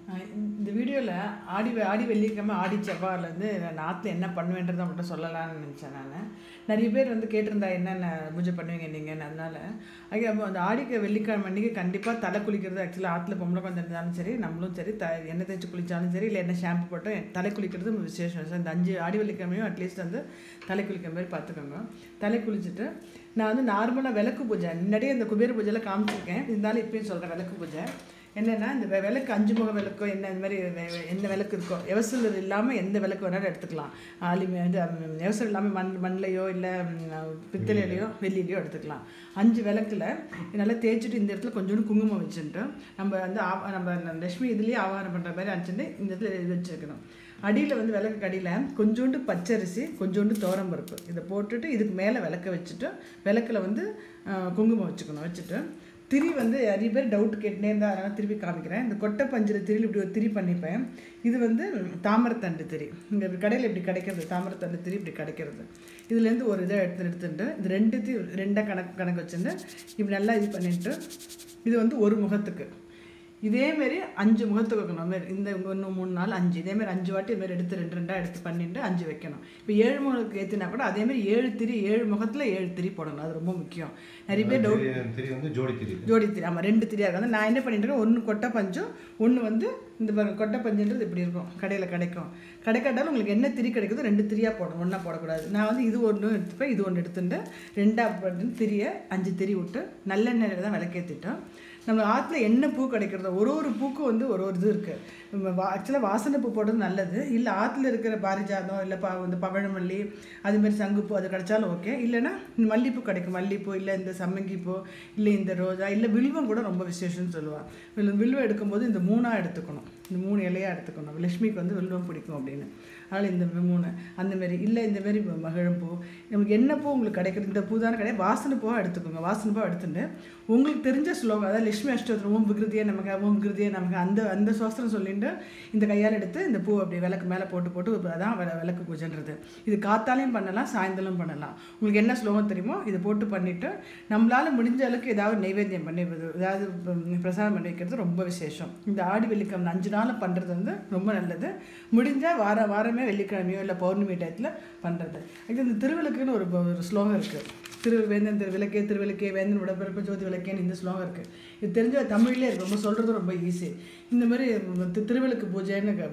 அஹ் இந்த வீடியோவில் ஆடி வெ- ஆடி வெள்ளிக்கிழமை ஆடி செவ்வாயிலேருந்து நான் ஆற்றுல என்ன பண்ணுவேன்றதை மட்டும் சொல்லலாம்னு நினச்சேன் நான் நிறைய பேர் வந்து கேட்டிருந்தா என்னென்ன பூஜை பண்ணுவீங்க நீங்கன்னு அதனால ஐயா அப்போ அந்த ஆடிக்கு வெள்ளிக்கிழமை அன்றைக்கி கண்டிப்பாக தலை குளிக்கிறது ஆக்சுவலாக ஆற்றுல பொம்பளை குழந்தை இருந்தாலும் சரி நம்மளும் சரி த எண்ணெய் தேய்ச்சி குளித்தாலும் சரி இல்லை என்ன ஷாம்பு போட்டு தலை குளிக்கிறது ரொம்ப விசேஷம் So, இந்த அஞ்சு ஆடி வெள்ளிக்கிழமையும் அட்லீஸ்ட் வந்து தலை குளிக்கிற மாதிரி பார்த்துக்கோங்க தலை குளிச்சுட்டு நான் வந்து நார்மலாக விளக்கு பூஜை முன்னாடியே இந்த குபேர பூஜையில் காமிச்சிருக்கேன் இருந்தாலும் இப்பயும் சொல்கிறேன் விளக்கு பூஜை என்னென்னா இந்த வெ- விளக்கு அஞ்சு முக விளக்கோ என்ன இந்த மாதிரி வெ- வெ- என்ன விளக்கு இருக்கோ எவசல் இல்லாமல் எந்த விளக்கு வேணாலும் எடுத்துக்கலாம் ஆலி இது ம், எவசல் இல்லாமல் மண் மண்ணிலையோ இல்லை பித்தளையிலையோ வெள்ளிலையோ எடுத்துக்கலாம் அஞ்சு விளக்குல நல்லா தேய்ச்சிட்டு இந்த இடத்துல கொஞ்சோண்டு குங்குமம் வச்சுட்டு நம்ம வந்து ஆவ- நம்ம லட்சுமி இதுலேயே ஆவாரம் பண்ணுற மாதிரி அடிச்சுட்டு இந்த இடத்துல இது வச்சுருக்கணும் அடியில் வந்து விளக்கு அடியில் கொஞ்சோண்டு பச்சரிசி கொஞ்சோண்டு பருப்பு இதை போட்டுட்டு இதுக்கு மேலே விளக்க வச்சுட்டு விளக்குல வந்து அஹ், குங்குமம் வச்சுக்கணும் வச்சுட்டு திரி வந்து நிறைய பேர் டவுட் கேட்டுனே இருந்தால் அதனால் திருப்பி காமிக்கிறேன் இந்த கொட்டை பஞ்சில் திரியில் இப்படி ஒரு திரி பண்ணிப்பேன் இது வந்து தாமரத்தண்டு திரி இங்கே கடையில் இப்படி கிடைக்கிறது தாமரத்தண்டு திரி இப்படி கிடைக்கிறது இதுலேருந்து ஒரு இதை எடுத்து எடுத்துட்டு இது ரெண்டுத்தையும் ரெண்டாக கணக்கு கணக்கு வச்சுட்டு இப்படி நல்லா இது பண்ணிட்டு இது வந்து ஒரு முகத்துக்கு இதேமாரி அஞ்சு முகத்துக்கு வைக்கணும் மாரி இந்த ஒன்று மூணு நாள் அஞ்சு இதேமாரி அஞ்சு வாட்டி இதுமாரி எடுத்து ரெண்டு ரெண்டாக எடுத்து பண்ணிட்டு அஞ்சு வைக்கணும் இப்போ ஏழு முகத்துக்கு ஏற்றினா கூட அதேமாரி ஏழு திரி ஏழு முகத்தில் ஏழு திரி போடணும் அது ரொம்ப முக்கியம் நிறைய பேர் டவுட் திரி- திரி வந்து ஜோடி திரி ஜோடி திரி ஆமாம் ரெண்டு திரியாக இருக்கும் நான் என்ன பண்ணிட்டு இருக்கேன் ஒன்று கொட்டை பஞ்சும் ஒன்று வந்து இந்த பாருங்க கொட்டை பஞ்சுன்றது இப்படி இருக்கும் கடையில் கிடைக்கும் கிடைக்காட்டாலும் உங்களுக்கு என்ன திரி கிடைக்குதோ ரெண்டு திரியாக போடணும் ஒன்றா போடக்கூடாது நான் வந்து இது ஒன்று எடுத்துப்பேன் இது ஒன்று எடுத்துட்டு ரெண்டாக பண்ணி திரியை அஞ்சு திரி விட்டு நல்லெண்ணெயில் தான் விளக்கேற்றிட்டோம் நம்ம ஆற்றுல என்ன பூ கிடைக்கிறதோ ஒரு ஒரு பூக்கும் வந்து ஒரு ஒரு இது இருக்குது ஆக்சுவலாக வாசனை பூ போடுறது நல்லது இல்லை ஆற்றுல இருக்கிற பாரிஜாதம் இல்லை ப இந்த பவழமல்லி அதுமாரி சங்குப்பூ அது கிடைச்சாலும் ஓகே இல்லைன்னா இந்த மல்லிப்பூ கிடைக்கும் மல்லிப்பூ இல்லை இந்த சம்மங்கி பூ இல்லை இந்த ரோஜா இல்லை வில்வம் கூட ரொம்ப விசேஷம்னு சொல்லுவாள் வில் வில்வம் எடுக்கும்போது இந்த மூணாக எடுத்துக்கணும் இந்த மூணு இலையாக எடுத்துக்கணும் லட்சுமிக்கு வந்து வில்வம் பிடிக்கும் அப்படின்னு அதனால் இந்த மூணு அந்தமாரி இல்லை இந்தமாரி மகிழம்பூ நமக்கு என்ன பூ உங்களுக்கு கிடைக்கிறது இந்த பூ தானே கிடையாது வாசனை பூவாக எடுத்துக்கோங்க வாசனை பூவாக எடுத்துட்டு உங்களுக்கு தெரிஞ்ச ஸ்லோகம் அதாவது லட்சுமி அஷ்டோத்திரம் ஓம் விகிருதியே நமக்கு ஓம் விகிருதியே நமக்கு அந்த அந்த சோஸ்திரம் சொல்லிட்டு இந்த கையால் எடுத்து இந்த பூ அப்படி விளக்கு மேலே போட்டு போட்டு இப்ப அதான் விள- விளக்கு பூஜைன்றது இது காத்தாலையும் பண்ணலாம் சாயந்தரம் பண்ணலாம் உங்களுக்கு என்ன ஸ்லோகம் தெரியுமோ இதை போட்டு பண்ணிவிட்டு நம்மளால் முடிஞ்ச அளவுக்கு ஏதாவது நைவேத்தியம் பண்ணி இது- ஏதாவது உம், பிரசாதம் பண்ணி வைக்கிறது ரொம்ப விசேஷம் இந்த ஆடி வெள்ளிக்கிழமை அஞ்சு நாள் பண்ணுறது வந்து ரொம்ப நல்லது முடிஞ்சால் வார வாரமே வெள்ளிக்கிழமையோ இல்லை பௌர்ணமி டயத்தில் பண்ணுறது இது இந்த திருவிளக்குன்னு ஒரு ஒரு ஸ்லோகம் இருக்குது திரு வேந்தன் திருவிளக்கே திருவிளக்கே வேந்தன் விடப்பிறப்பு ஜோதி விளக்கேன்னு இந்த ஸ்லோகம் இருக்குது இது தெரிஞ்ச தமிழ்லேயே இருக்கு ரொம்ப சொல்கிறது ரொம்ப ஈஸி இந்த மாதிரி தி- திருவிளக்கு பூஜைன்னு க-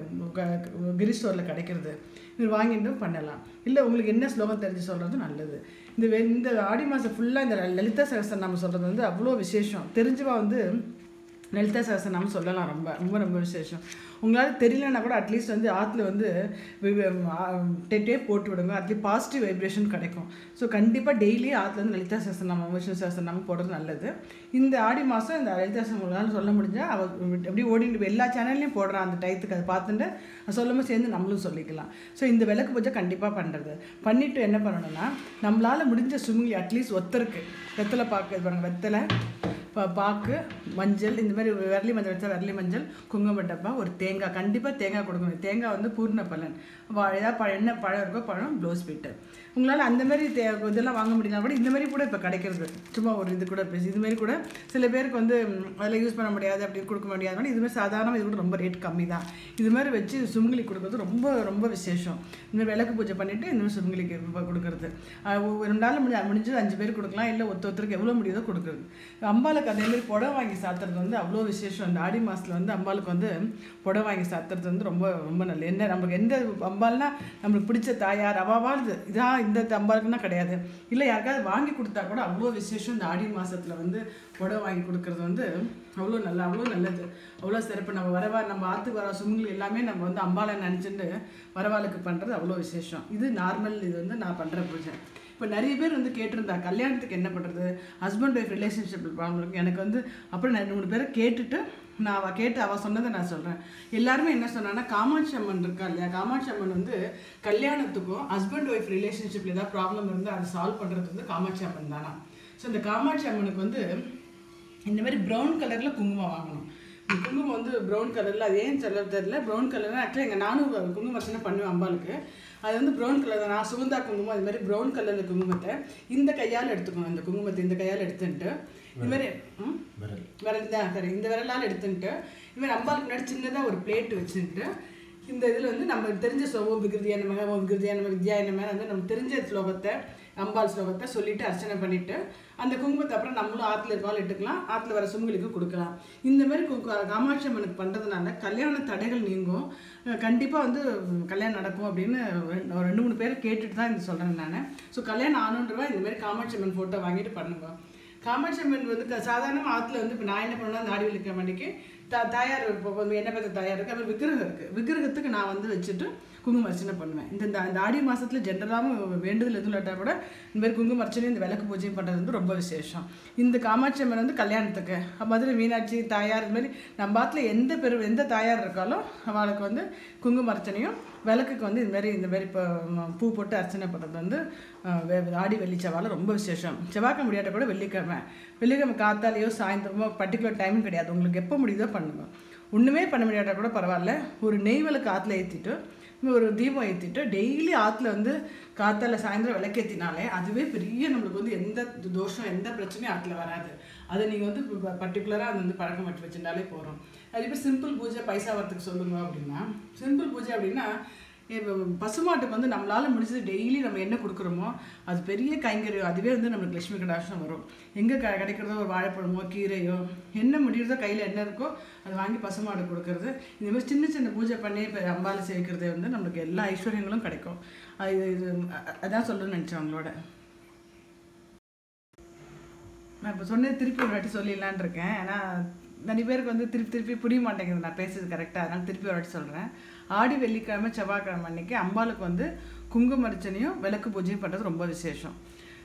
க- கிரி ஸ்டோரில் கிடைக்கிறது இது வாங்கிட்டு பண்ணலாம் இல்லை உங்களுக்கு என்ன ஸ்லோகம் தெரிஞ்சு சொல்கிறது நல்லது இந்த வெ- இந்த ஆடி மாதம் ஃபுல்லாக இந்த லலிதா சகஸ்திரநாமம் சொல்கிறது வந்து அவ்வளோ விசேஷம் தெரிஞ்சவா வந்து லலிதா சகஸ்திரநாமம் சொல்லலாம் ரொம்ப ரொம்ப ரொம்ப விசேஷம் உங்களால் தெரியலனா கூட அட்லீஸ்ட் வந்து ஆற்றுல வந்து டெட்டே போட்டு விடுங்க அட்லீஸ்ட் பாசிட்டிவ் வைப்ரேஷன் கிடைக்கும் ஸோ கண்டிப்பாக டெய்லி ஆற்றுல வந்து லலிதா சகஸ்திரநாமம் விஷ்ணு சகஸ்திரநாமம் போடுறது நல்லது இந்த ஆடி மாதம் இந்த லலிதா சகஸ்திரம் உங்களால் சொல்ல முடிஞ்சால் அவ எப்படி ஓடிட்டு போய் எல்லா சேனல்லையும் போடுறான் அந்த டயத்துக்கு அதை பார்த்துட்டு அது சொல்லாமல் சேர்ந்து நம்மளும் சொல்லிக்கலாம் ஸோ இந்த விளக்கு பூஜை கண்டிப்பாக பண்ணுறது பண்ணிவிட்டு என்ன பண்ணணும்னா நம்மளால் முடிஞ்ச சுமங்கலி அட்லீஸ்ட் ஒத்தருக்கு வெத்தலை பாக்கு இது பாருங்க வெத்தலை பா பாக்கு மஞ்சள் இந்த மாதிரி ஒரு விரலி மஞ்சள் வச்சா விரலி மஞ்சள் குங்கும டப்பா ஒரு தேங்காய் கண்டிப்பாக தேங்காய் கொடுக்கணும் தேங்காய் வந்து பூர்ண பலன் வா ஏதாவது பழம் என்ன பழம் இருக்கோ பழம் ப்ளவுஸ் பீட்டு உங்களால் அந்த மாதிரி தே இதெல்லாம் வாங்க முடியல கூட இந்த மாதிரி கூட இப்போ கிடைக்கிறது சும்மா ஒரு இது கூட பேசி இது மாதிரி கூட சில பேருக்கு வந்து ம், அதெல்லாம் யூஸ் பண்ண முடியாது அப்படி கொடுக்க முடியாது இது மாதிரி சாதாரண இது கூட ரொம்ப ரேட் கம்மி தான் இது மாதிரி வச்சு சுமங்கலி கொடுக்குறது ரொம்ப ரொம்ப விசேஷம் இந்த மாதிரி விளக்கு பூஜை பண்ணிவிட்டு இந்த மாதிரி சுமங்கலிக்கு இப்ப கொடுக்குறது அஹ் ஒரு ரெண்டு நாள் முடிஞ்சு முடிஞ்சது அஞ்சு பேர் கொடுக்கலாம் இல்லை ஒருத்த ஒருத்தருக்கு எவ்வளோ முடியுதோ கொடுக்குறது அம்பாளுக்கு அதே மாதிரி புடவை வாங்கி சாத்துறது வந்து அவ்வளோ விசேஷம் இந்த ஆடி மாதத்தில் வந்து அம்பாளுக்கு வந்து புடவை வாங்கி சாத்துறது வந்து ரொம்ப ரொம்ப நல்லது என்ன நமக்கு எந்த அம்பாள்னா நம்மளுக்கு பிடிச்ச தாயார் அவாவாளுது இதான் இந்த அம்பாளுக்குன்னா கிடையாது இல்லை யாருக்காவது வாங்கி கொடுத்தா கூட அவ்வளோ விசேஷம் இந்த ஆடி மாதத்தில் வந்து புடவை வாங்கி கொடுக்கறது வந்து அவ்வளோ நல்லா அவ்வளோ நல்லது அவ்வளோ சிறப்பு நம்ம வரவா நம்ம ஆற்றுக்கு வர சுமங்கலி எல்லாமே நம்ம வந்து அம்பாளை நினச்சிட்டு வரவாளுக்கு பண்ணுறது அவ்வளோ விசேஷம் இது நார்மல் இது வந்து நான் பண்ணுற பூஜை இப்போ நிறைய பேர் வந்து கேட்டிருந்தா கல்யாணத்துக்கு என்ன பண்ணுறது ஹஸ்பண்ட் ஒய்ஃப் ரிலேஷன்ஷிப் ப்ராப்ளம் இருக்கு எனக்கு வந்து அப்புறம் நான் ரெண்டு மூணு பேரை கேட்டுட்டு நான் அவள் கேட்டு அவள் சொன்னதை நான் சொல்கிறேன் எல்லாருமே என்ன சொன்னான்னா காமாட்சி அம்மன் இருக்கா இல்லையா காமாட்சி அம்மன் வந்து கல்யாணத்துக்கும் ஹஸ்பண்ட் ஒய்ஃப் ரிலேஷன்ஷிப்பில் ஏதாவது ப்ராப்ளம் இருந்தால் அதை சால்வ் பண்ணுறது வந்து காமாட்சி அம்மன் தானா ஸோ இந்த காமாட்சி அம்மனுக்கு வந்து இந்த மாதிரி ப்ரௌன் கலரில் குங்குமம் வாங்கணும் இந்த குங்குமம் வந்து ப்ரௌன் கலரில் அது ஏன் சொல்ல தெரியல ப்ரௌன் கலர் ஆக்சுவலாக எங்கள் நானும் குங்குமம் அர்ச்சனை பண்ணுவேன் அம்பாளுக்கு அது வந்து ப்ரௌன் கலர் நான் சுகந்தா குங்குமம் அது மாதிரி ப்ரௌன் கலரில் குங்குமத்தை இந்த கையால் எடுத்துக்கணும் இந்த குங்குமத்தை இந்த கையால் எடுத்துட்டு இது மாதிரி ம் விரல் விரல் தான் சரி இந்த விரலால் எடுத்துக்கிட்டு இவன் அம்பாளுக்கு முன்னாடி சின்னதாக ஒரு பிளேட் வச்சுக்கிட்டு இந்த இதில் வந்து நம்ம தெரிஞ்ச ஸ்லோகம் விகிருதியா நமக ஓம் விகிருதியா நம்ம வித்யா நம்ம வந்து நம்ம தெரிஞ்ச ஸ்லோகத்தை அம்பாள் ஸ்லோகத்தை சொல்லிட்டு அர்ச்சனை பண்ணிட்டு அந்த குங்குமத்தை அப்புறம் நம்மளும் ஆற்றுல இருக்கவாள் எடுத்துக்கலாம் ஆற்றுல வர சுமங்களுக்கு கொடுக்கலாம் இந்த மாதிரி கு- கு- காமாட்சி அம்மனுக்கு பண்ணுறதுனால கல்யாண தடைகள் நீங்கும் கண்டிப்பாக வந்து உம், கல்யாணம் நடக்கும் அப்படின்னு ரெண்டு- ஒரு ரெண்டு மூணு பேர் கேட்டுட்டு தான் இந்த சொல்கிறேன் நான் ஸோ கல்யாணம் ஆணுன்றவா இந்த மாதிரி காமாட்சி அம்மன் ஃபோட்டோ வாங்கிட்டு பண்ணுங்க காமாட்சி அம்மன் வந்து க- சாதாரண ஆற்றுல வந்து இப்போ நான் என்ன பண்ணுவேன் நாடி விழுக்க மணிக்கு த தாயார் இப்போ வந்து எண்ணெய் பத்த தாயார் இருக்குது அப்புறம் விக்கிரகம் இருக்குது விக்கிரகத்துக்கு நான் வந்து வச்சுட்டு குங்கும அர்ச்சனை பண்ணுவேன் இந்த இந்த இந்த ஆடி மாதத்தில் ஜென்ரலாகவும் வேண்டுதல் எதுவும் இல்லாட்டா கூட இந்த மாதிரி குங்கும அர்ச்சனை இந்த விளக்கு பூஜையும் பண்ணுறது வந்து ரொம்ப விசேஷம் இந்த காமாட்சி அம்மன் வந்து கல்யாணத்துக்கு மதுரை மீனாட்சி தாயார் இது மாதிரி நம்ம ஆற்றுல எந்த பெரு எந்த தாயார் இருக்காலோ அவளுக்கு வந்து குங்கும அர்ச்சனையும் விளக்குக்கு வந்து இந்த மாதிரி இந்த மாதிரி இப்போ ம, பூ போட்டு அர்ச்சனை பண்ணுறது வந்து அஹ், வே- ஆடி வெள்ளி செவ்வாயில் ரொம்ப விசேஷம் செவ்வாய்க்க முடியாட்ட கூட வெள்ளிக்கிழமை வெள்ளிக்கிழமை காத்தாலேயோ சாயந்தரமோ பர்டிகுலர் டைம் கிடையாது உங்களுக்கு எப்போ முடியுதோ பண்ணுங்க ஒன்றுமே பண்ண முடியாட்டா கூட பரவாயில்ல ஒரு நெய் விளக்கு ஆற்றுல ஏற்றிட்டு ஒரு தீபம் ஏற்றிட்டு டெய்லி ஆற்றுல வந்து காத்தால சாயந்தரம் விளக்கேற்றினாலே அதுவே பெரிய நம்மளுக்கு வந்து எந்த தோஷம் எந்த பிரச்சனையும் ஆற்றுல வராது அதை நீங்கள் வந்து பர்டிகுலராக அது வந்து பழக்கம் வச்சு வச்சுருந்தாலே போகிறோம் அதே மாதிரி சிம்பிள் பூஜை பைசா வரத்துக்கு சொல்லுங்க அப்படின்னா சிம்பிள் பூஜை அப்படின்னா இப்போ பசுமாட்டுக்கு வந்து நம்மளால முடிஞ்சது டெய்லி நம்ம என்ன கொடுக்குறோமோ அது பெரிய கைங்கரியம் அதுவே வந்து நம்மளுக்கு லட்சுமி கடாட்சம் வரும் எங்கே க கிடைக்கிறதோ ஒரு வாழைப்பழமோ கீரையோ என்ன முடியுறதோ கையில் என்ன இருக்கோ அதை வாங்கி பசுமாடு கொடுக்கறது இந்த மாதிரி சின்ன சின்ன பூஜை பண்ணி இப்போ அம்பாலை சேவிக்கிறது வந்து நம்மளுக்கு எல்லா ஐஸ்வர்யங்களும் கிடைக்கும் அது இது அ- அதான் சொல்லணும்னு நினச்சேன் உங்களோட நான் இப்போ சொன்னது திருப்பி ஒரு வாட்டி சொல்லிடலான்னு இருக்கேன் ஏன்னா நிறைய பேருக்கு வந்து திருப்பி திருப்பி புரிய மாட்டேங்குது நான் பேசுறது கரெக்டாக அதனால திருப்பி ஒரு வாட்டி சொல்கிறேன் ஆடி வெள்ளிக்கிழமை செவ்வாய்க்கிழமை அன்னைக்கு அம்பாளுக்கு வந்து குங்கும அர்ச்சனையும் விளக்கு பூஜையும் பண்ணுறது ரொம்ப விசேஷம்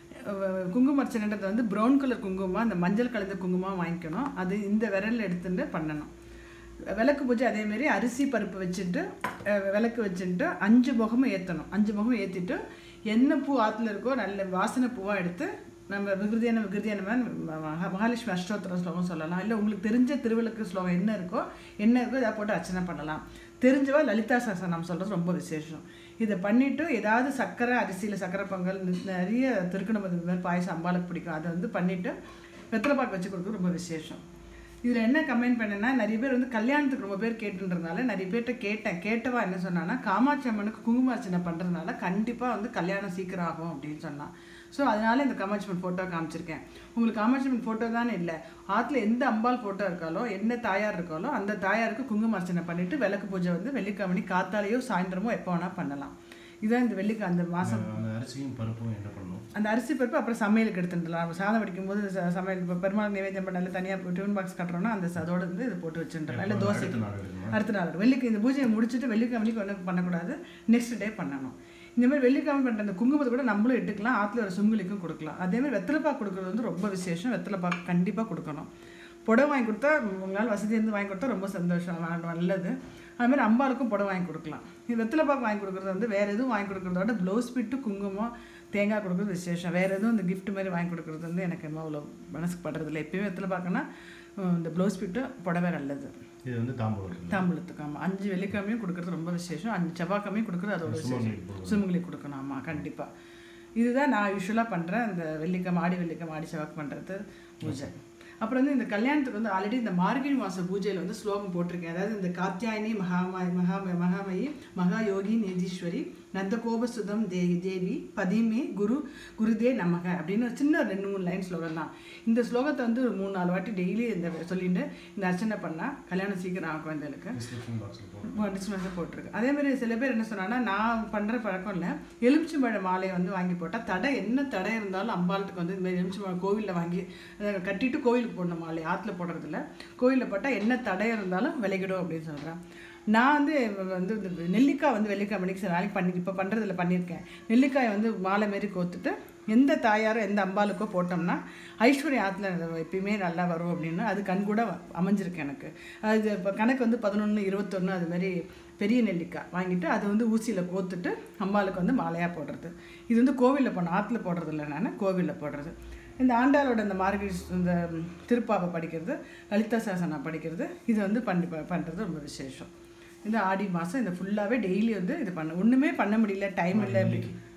அஹ் குங்கும அர்ச்சனைன்றது வந்து ப்ரௌன் கலர் குங்குமம் அந்த மஞ்சள் கலந்த குங்குமம் வாங்கிக்கணும் அது இந்த விரலில் எடுத்துட்டு பண்ணணும் விளக்கு பூஜை அதேமாரி அரிசி பருப்பு வச்சுட்டு அஹ், விளக்கு வச்சுட்டு அஞ்சு முகமும் ஏற்றணும் அஞ்சு முகமும் ஏற்றிட்டு என்ன பூ ஆற்றுல இருக்கோ நல்ல வாசனை பூவாக எடுத்து நம்ம விகிருதியான விகிருதியான மகா- மகாலட்சுமி அஷ்டோத்திர ஸ்லோகம் சொல்லலாம் இல்லை உங்களுக்கு தெரிஞ்ச திருவிளக்கு ஸ்லோகம் என்ன இருக்கோ என்ன இருக்கோ இதை போட்டு அர்ச்சனை பண்ணலாம் தெரிஞ்சவா லலிதா சஹஸ்ரநாமம் சொல்கிறது ரொம்ப விசேஷம் இதை பண்ணிவிட்டு ஏதாவது சர்க்கரை அரிசியில் சர்க்கரை பொங்கல் நிறைய திருக்கணம் இது மாதிரி பாயசம் அம்பாளுக்கு பிடிக்கும் அதை வந்து பண்ணிவிட்டு வெத்தலைப்பாக்கு வச்சு கொடுக்குறது ரொம்ப விசேஷம் இதில் என்ன கமெண்ட் பண்ணேன்னா நிறைய பேர் வந்து கல்யாணத்துக்கு ரொம்ப பேர் கேட்டுன்றதுனால நிறைய பேர்கிட்ட கேட்டேன் கேட்டவா என்ன சொன்னான்னா காமாட்சி அம்மனுக்கு குங்கும அர்ச்சனை பண்ணுறதுனால கண்டிப்பாக வந்து கல்யாணம் சீக்கிரம் ஆகும் அப்படின்னு சொன்னான் ஸோ அதனால இந்த காமாட்சி அம்மன் ஃபோட்டோ காமிச்சிருக்கேன் உங்களுக்கு காமாட்சி அம்மன் ஃபோட்டோ தானே இல்லை ஆற்றுல எந்த அம்பாள் ஃபோட்டோ இருக்காலோ என்ன தாயார் இருக்காலோ அந்த தாயாருக்கு குங்கும அர்ச்சனை பண்ணிவிட்டு விளக்கு பூஜை வந்து வெள்ளிக்கிழமை காத்தாலேயோ சாயந்தரமோ எப்போ வேணால் பண்ணலாம் இதுதான் இந்த வெள்ளிக்கு அந்த மாதம் அந்த அரிசியும் பருப்பும் என்ன பண்ணணும் அந்த அரிசி பருப்பு அப்புறம் சமையலுக்கு எடுத்துட்டுலாம் நம்ம சாதம் வடிக்கும் போது ச- சமையல் இப்போ பெருமாள் நிவேத்தியம் பண்ணல தனியாக டிஃபன் பாக்ஸ் கட்டுறோம்னா அந்த அதோட வந்து இது போட்டு வச்சுட்டுலாம் இல்லை தோசை அடுத்த நாள் எடுக்கணும் அடுத்த நாள் வெள்ளிக்கு இந்த பூஜையை முடிச்சுட்டு வெள்ளிக்கிழமைக்கு ஒன்றும் பண்ணக்கூடாது நெக்ஸ்ட் டே பண்ணணும் இந்த மாதிரி வெள்ளிக்கிழமை பண்ணுற அந்த குங்குமத்தை கூட நம்மளும் எடுத்துக்கலாம் ஆற்றுல ஒரு சுங்குலிக்கும் கொடுக்கலாம் அதே மாதிரி வெத்தலைப்பாக்கு கொடுக்குறது வந்து ரொம்ப விசேஷம் வெத்தலைப்பாக்கு கண்டிப்பாக கொடுக்கணும் புடவை வாங்கி கொடுத்தா உங்களால் வசதி இருந்து வாங்கி கொடுத்தா ரொம்ப சந்தோஷம் ந- நல்லது அது மாதிரி அம்பாளுக்கும் புடவை வாங்கி கொடுக்கலாம் இது வெத்தலைப்பாக்கு வாங்கி கொடுக்குறது வந்து வேறு எதுவும் வாங்கி கொடுக்குறத விட ப்ளவுஸ் பிட்டு குங்குமம் தேங்காய் கொடுக்குறது விசேஷம் வேறு எதுவும் இந்த gift மாதிரி வாங்கி கொடுக்குறது வந்து எனக்கு என்ன அவ்வளோ மனசுக்கு படுறதில்ல எப்பயுமே வெத்தலை பார்க்கனா இந்த ப்ளவுஸ் பிட்டு புடவை நல்லது இது வந்து தாம்பூலம் தாம்பூலத்துக்கு ஆமாம் அஞ்சு வெள்ளிக்கிழமையும் கொடுக்குறது ரொம்ப விசேஷம் அஞ்சு செவ்வாய்க்கிழமையும் கொடுக்குறது அதோட விசேஷம் சுமங்கலிக்கு கொடுக்கணும். சுமங்கலிக்கு கொடுக்கணும் ஆமாம் கண்டிப்பாக இதுதான் நான் யூஸ்வலாக பண்ணுறேன் அந்த வெள்ளிக்கிழமை ஆடி வெள்ளிக்கிழமை ஆடி செவ்வாய்க்கு பண்ணுறது பூஜை அப்புறம் வந்து இந்த கல்யாணத்துக்கு வந்து ஆல்ரெடி இந்த மார்கழி மாத பூஜையில் வந்து ஸ்லோகம் போட்டிருக்கேன் அதாவது இந்த காத்தியாயினி மகாமாய் மகா மகாமயி மகா யோகி நிதீஸ்வரி நந்தகோபசுதம் தே தேவி பதிமே குரு குருதே நமக அப்படின்னு ஒரு சின்ன ரெண்டு மூணு லைன் ஸ்லோகம் தான் இந்த ஸ்லோகத்தை வந்து ஒரு மூணு நாலு வாட்டி டெய்லி இந்த சொல்லிட்டு இந்த அர்ச்சனை பண்ணால் கல்யாணம் சீக்கிரம் ஆகும் குழந்தைகளுக்கு டிஸ்கிரிப்ஷன் பாக்ஸில் போடுறோம் டிஸ்மென்ஸாக போட்டிருக்கு அதே மாதிரி சில பேர் என்ன சொன்னாங்கன்னா நான் பண்ணுற பழக்கம் இல்லை எலுமிச்சம்பழ மாலையை வந்து வாங்கி போட்டால் தடை என்ன தடை இருந்தாலும் அம்பாளுக்கு வந்து இந்த மாதிரி எலுமிச்சம்பழம் கோவிலில் வாங்கி அதை கட்டிட்டு கோவிலுக்கு போடணும் மாலை ஆற்றுல போடுறதில்ல கோவிலில் போட்டால் என்ன தடை இருந்தாலும் விலகிடும் அப்படின்னு சொல்கிறேன் நான் வந்து வந்து இந்த நெல்லிக்காய் வந்து வெள்ளிக்காய் மணிக்கு சில நாளைக்கு பண்ணி இப்போ பண்ணுறதில்ல பண்ணியிருக்கேன் நெல்லிக்காயை வந்து மாலை மாரி கோத்துட்டு எந்த தாயாரோ எந்த அம்பாளுக்கோ போட்டோம்னா ஐஸ்வர்யா ஆற்றுல எப்பயுமே நல்லா வரும் அப்படின்னு அது கண் கூட அமைஞ்சிருக்கு எனக்கு அது இப்போ கணக்கு வந்து பதினொன்று இருபத்தொன்று அது மாதிரி பெரிய நெல்லிக்காய் வாங்கிட்டு அதை வந்து ஊசியில் கோத்துட்டு அம்பாளுக்கு வந்து மாலையாக போடுறது இது வந்து கோவிலில் போன ஆற்றுல போடுறது இல்லை நான் கோவிலில் போடுறது இந்த ஆண்டாளோட இந்த மார்கழி இந்த திருப்பாவை படிக்கிறது லலிதா சாசனா படிக்கிறது இது வந்து பண்ணி பண்ணுறது ரொம்ப விசேஷம் இந்த ஆடி மாதம் இந்த ஃபுல்லாகவே டெய்லி வந்து இது பண்ண ஒன்றுமே பண்ண முடியல டைம் இல்லை அப்படி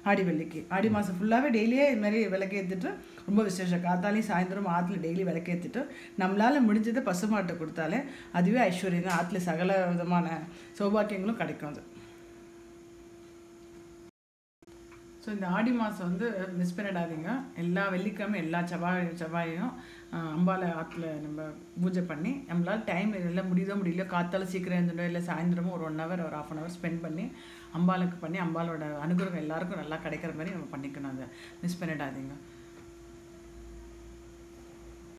ஆடி வெள்ளிக்கு ஆடி மாதம் ஃபுல்லாகவே டெய்லியே இது மாதிரி விளக்கேற்றிட்டு ரொம்ப விசேஷம் காத்தாலையும் சாயந்தரம் ஆற்றுல டெய்லி விளக்கேற்றிட்டு நம்மளால் முடிஞ்சதை பசுமாட்டை கொடுத்தாலே அதுவே ஐஸ்வர்யம் தான் ஆற்றுல சகல விதமான சௌபாக்கியங்களும் கிடைக்கும் அது ஸோ இந்த ஆடி மாதம் வந்து மிஸ் பண்ணிடாதீங்க எல்லா வெள்ளிக்கிழமை எல்லா செவ்வாய் செவ்வாயும் ஆஹ், அம்பாளை ஆற்றுல நம்ம பூஜை பண்ணி நம்மளால் டைம் எல்லாம் முடியுதோ முடியலையோ காத்தால சீக்கிரம் எழுந்துட்டோ இல்லை சாயந்தரமும் ஒரு ஒன் ஹவர் ஒரு ஆஃப் அன் ஹவர் ஸ்பெண்ட் பண்ணி அம்பாளுக்கு பண்ணி அம்பாளோட அனுகிரகம் எல்லாருக்கும் நல்லா கிடைக்கிற மாதிரி நம்ம பண்ணிக்கணும் அதை மிஸ் பண்ணிடாதீங்க